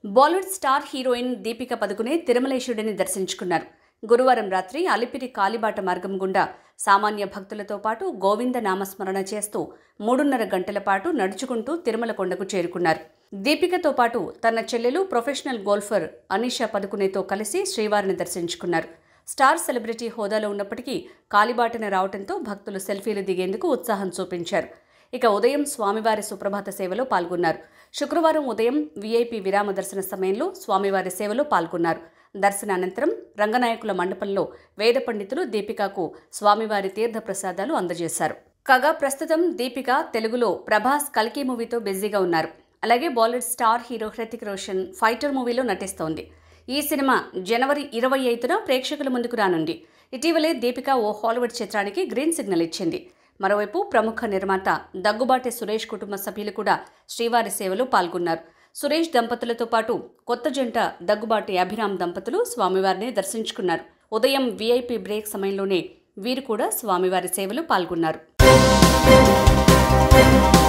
Bollywood star heroine Deepika Padukone తిరుమలేశుడిని దర్శించుకున్నారు గురువారం రాత్రి అలిపిరి కాలిబాట మార్గం గుండా సామాన్య భక్తులతో పాటు గోవింద నామస్మరణ చేస్తూ మూడున్నర గంటల పాటు నడుచుకుంటూ తిరుమల కొండకు చేరుకున్నారు దీపికతో పాటు తన చెల్లెలు ప్రొఫెషనల్ గోల్ఫర్ అనీషా పదుకునేతో కలిసి శ్రీవారిని దర్శించుకున్నారు స్టార్ సెలబ్రిటీ హోదాలో ఉన్నప్పటికీ కాలిబాటన రావడంతో భక్తులు సెల్ఫీలు దిగేందుకు ఉత్సాహం చూపించారు ఇక ఉదయం స్వామివారి సుప్రభాత సేవలో పాల్గొన్నారు శుక్రవారం ఉదయం వీఐపీ విరామ దర్శన సమయంలో స్వామివారి సేవలో పాల్గొన్నారు దర్శనానంతరం రంగనాయకుల మండపంలో వేద పండితులు దీపికకు స్వామివారి తీర్థ ప్రసాదాలు అందజేశారు కాగా ప్రస్తుతం దీపిక తెలుగులో ప్రభాస్ కల్కి మూవీతో బిజీగా ఉన్నారు అలాగే Bollywood star hero Hrithik Roshan fighter మూవీలో నటిస్తోంది ఈ సినిమా జనవరి ఇరవై ఐదున ప్రేక్షకుల ముందుకు రానుంది ఇటీవలే దీపిక ఓ హాలీవుడ్ చిత్రానికి గ్రీన్ సిగ్నల్ ఇచ్చింది మరోవైపు ప్రముఖ నిర్మాత దగ్గుబాటి సురేష్ కుటుంబ సభ్యులు కూడా శ్రీవారి సేవలో పాల్గొన్నారు సురేష్ దంపతులతో పాటు కొత్త జంట దగ్గుబాటి అభిరామ్ దంపతులు స్వామివారిని దర్శించుకున్నారు ఉదయం వీఐపీ బ్రేక్ సమయంలోనే వీరు కూడా స్వామివారి సేవలో పాల్గొన్నారు